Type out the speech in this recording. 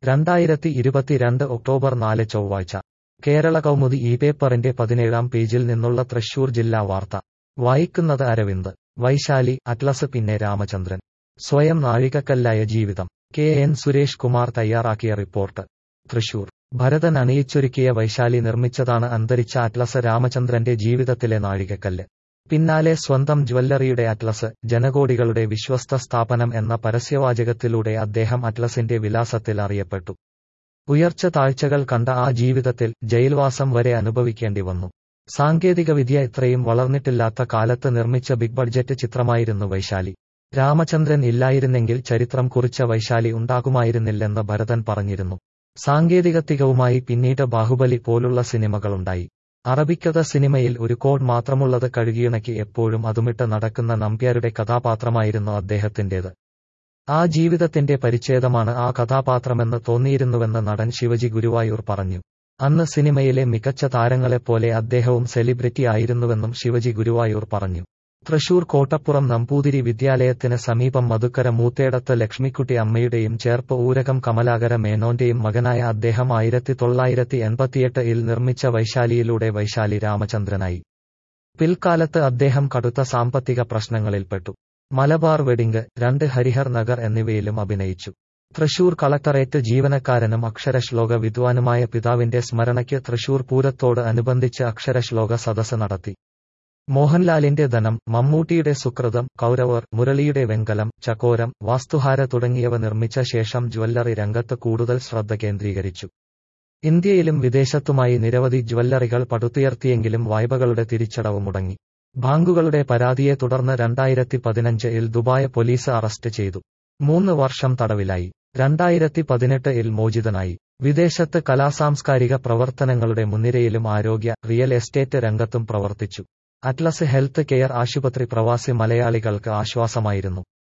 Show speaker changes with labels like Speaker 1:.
Speaker 1: രണ്ടായിരത്തി ഇരുപത്തിരണ്ട് ഒക്ടോബർ നാല് ചൊവ്വാഴ്ച കേരള കൗമുദി ഈ പേപ്പറിന്റെ പതിനേഴാം പേജിൽ നിന്നുള്ള തൃശൂർ ജില്ലാ വാർത്ത വായിക്കുന്നത് അരവിന്ദ് വൈശാലി അറ്റ്ലസ് പിന്നെ രാമചന്ദ്രൻ സ്വയം നാഴികക്കല്ലായ ജീവിതം കെ എൻ സുരേഷ് കുമാർ തയ്യാറാക്കിയ റിപ്പോർട്ട് തൃശൂർ ഭരതൻ അണിയിച്ചൊരുക്കിയ വൈശാലി നിർമ്മിച്ചതാണ് അന്തരിച്ച അറ്റ്ലസ് രാമചന്ദ്രന്റെ ജീവിതത്തിലെ നാഴികക്കല്ല് പിന്നാലെ സ്വന്തം ജ്വല്ലറിയുടെ അറ്റ്ലസ് ജനകോടികളുടെ വിശ്വസ്ത സ്ഥാപനം എന്ന പരസ്യവാചകത്തിലൂടെ അദ്ദേഹം അറ്റ്ലസിന്റെ വിലാസത്തിൽ അറിയപ്പെട്ടു ഉയർച്ച താഴ്ചകൾ കണ്ട ആ ജീവിതത്തിൽ ജയിൽവാസം വരെ അനുഭവിക്കേണ്ടി വന്നു സാങ്കേതികവിദ്യ ഇത്രയും വളർന്നിട്ടില്ലാത്ത കാലത്ത് നിർമ്മിച്ച ബിഗ് ബഡ്ജറ്റ് ചിത്രമായിരുന്നു വൈശാലി രാമചന്ദ്രൻ ഇല്ലായിരുന്നെങ്കിൽ ചരിത്രം കുറിച്ച വൈശാലി ഉണ്ടാകുമായിരുന്നില്ലെന്ന് ഭരതൻ പറഞ്ഞിരുന്നു സാങ്കേതികത്തികവുമായി പിന്നീട് ബാഹുബലി പോലുള്ള സിനിമകളുണ്ടായി അറബിക്കഥ സിനിമയിൽ ഒരു കോഡ് മാത്രമുള്ളത് കഴുകിയിണക്കി എപ്പോഴും അതുമിട്ട് നടക്കുന്ന നമ്പ്യാരുടെ കഥാപാത്രമായിരുന്നു അദ്ദേഹത്തിന്റേത് ആ ജീവിതത്തിന്റെ പരിച്ഛേദമാണ് ആ കഥാപാത്രമെന്ന് തോന്നിയിരുന്നുവെന്ന് നടൻ ശിവജി ഗുരുവായൂർ പറഞ്ഞു അന്ന് സിനിമയിലെ മികച്ച താരങ്ങളെപ്പോലെ അദ്ദേഹവും സെലിബ്രിറ്റി ആയിരുന്നുവെന്നും ശിവജി ഗുരുവായൂർ പറഞ്ഞു തൃശൂർ കോട്ടപ്പുറം നമ്പൂതിരി വിദ്യാലയത്തിന് സമീപം മധുക്കര മൂത്തേടത്ത് ലക്ഷ്മിക്കുട്ടി അമ്മയുടെയും ചേർപ്പ് ഊരകം കമലാകര മേനോന്റെയും മകനായ അദ്ദേഹം ആയിരത്തി തൊള്ളായിരത്തി എൺപത്തിയെട്ട് ഇൽ നിർമ്മിച്ച വൈശാലിയിലൂടെ വൈശാലി രാമചന്ദ്രനായി പിൽക്കാലത്ത് അദ്ദേഹം കടുത്ത സാമ്പത്തിക പ്രശ്നങ്ങളിൽപ്പെട്ടു മലബാർ വെഡിംഗ് രണ്ട് ഹരിഹർ നഗർ എന്നിവയിലും അഭിനയിച്ചു തൃശൂർ കളക്ടറേറ്റ് ജീവനക്കാരനും അക്ഷരശ്ലോക വിദ്വാനുമായ പിതാവിന്റെ സ്മരണയ്ക്ക് തൃശൂർ പൂരത്തോട് അനുബന്ധിച്ച് അക്ഷരശ്ലോക സദസ് നടത്തി മോഹൻലാലിന്റെ ധനം മമ്മൂട്ടിയുടെ സുകൃതം കൗരവർ മുരളിയുടെ വെങ്കലം ചക്കോരം വാസ്തുഹാര തുടങ്ങിയവ നിർമ്മിച്ച ശേഷം ജ്വല്ലറി രംഗത്ത് കൂടുതൽ ശ്രദ്ധ കേന്ദ്രീകരിച്ചു ഇന്ത്യയിലും വിദേശത്തുമായി നിരവധി ജ്വല്ലറികൾ പടുത്തുയർത്തിയെങ്കിലും വായ്പകളുടെ തിരിച്ചടവ് മുടങ്ങി ബാങ്കുകളുടെ പരാതിയെ തുടർന്ന് രണ്ടായിരത്തി പതിനഞ്ച് ഇൽ ദുബായ് പോലീസ് അറസ്റ്റ് ചെയ്തു മൂന്ന് വർഷം തടവിലായി രണ്ടായിരത്തി പതിനെട്ട് ഇൽ മോചിതനായി വിദേശത്ത് കലാസാംസ്കാരിക പ്രവർത്തനങ്ങളുടെ മുൻനിരയിലും ആരോഗ്യ റിയൽ എസ്റ്റേറ്റ് രംഗത്തും പ്രവർത്തിച്ചു അറ്റ്ലസ് ഹെൽത്ത് കെയർ ആശുപത്രി പ്രവാസി മലയാളികൾക്ക് ആശ്വാസമായിരുന്നു